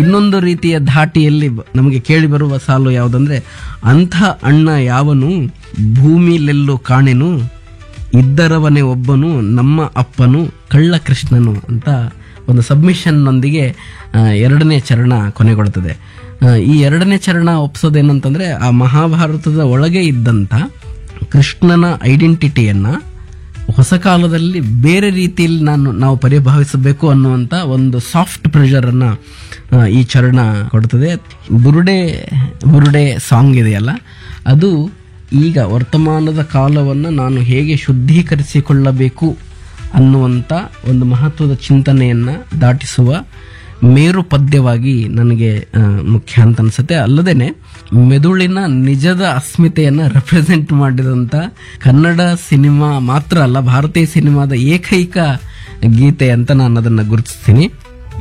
ಇನ್ನೊಂದು ರೀತಿಯ ಧಾಟಿಯಲ್ಲಿ ಬ- ನಮಗೆ ಕೇಳಿ ಬರುವ ಸಾಲು ಯಾವುದಂದ್ರೆ ಅಂಥ ಅಣ್ಣ ಯಾವನು ಭೂಮಿಲೆಲ್ಲೂ ಕಾಣೆನು ಇದ್ದರವನೇ ಒಬ್ಬನು ನಮ್ಮ ಅಪ್ಪನು ಕಳ್ಳ ಕೃಷ್ಣನು ಅಂತ ಒಂದು ಸಬ್ಮಿಷನ್ನೊಂದಿಗೆ ಆ, ಎರಡನೇ ಚರಣ ಕೊನೆಗೊಳ್ತದೆ ಆ, ಈ ಎರಡನೇ ಚರಣ ಒಪ್ಸೋದೇನಂತಂದ್ರೆ ಆ ಮಹಾಭಾರತದ ಒಳಗೆ ಇದ್ದಂಥ ಕೃಷ್ಣನ ಐಡೆಂಟಿಟಿಯನ್ನ ಹೊಸ ಕಾಲದಲ್ಲಿ ಬೇರೆ ರೀತಿಯಲ್ಲಿ ನಾನು ನಾವು ಪರಿಭಾವಿಸಬೇಕು ಅನ್ನುವಂಥ ಒಂದು ಸಾಫ್ಟ್ ಪ್ರೆಷರ್ ಅನ್ನ ಆ, ಈ ಚರಣ ಕೊಡ್ತದೆ ಬುರುಡೆ ಬುರುಡೆ ಸಾಂಗ್ ಇದೆಯಲ್ಲ ಅದು ಈಗ ವರ್ತಮಾನದ ಕಾಲವನ್ನು ನಾನು ಹೇಗೆ ಶುದ್ಧೀಕರಿಸಿಕೊಳ್ಳಬೇಕು ಅನ್ನುವಂಥ ಒಂದು ಮಹತ್ವದ ಚಿಂತನೆಯನ್ನ ದಾಟಿಸುವ ಮೇರು ಪದ್ಯವಾಗಿ ನನಗೆ ಆ, ಮುಖ್ಯ ಅಂತ ಅನ್ಸುತ್ತೆ ಅಲ್ಲದೇನೆ ಮೆದುಳಿನ ನಿಜದ ಅಸ್ಮಿತೆಯನ್ನ ರೆಪ್ರೆಸೆಂಟ್ ಮಾಡಿದಂತ ಕನ್ನಡ ಸಿನಿಮಾ ಮಾತ್ರ ಅಲ್ಲ ಭಾರತೀಯ ಸಿನಿಮಾದ ಏಕೈಕ ಗೀತೆ ಅಂತ ನಾನು ಅದನ್ನ ಗುರುತಿಸ್ತೀನಿ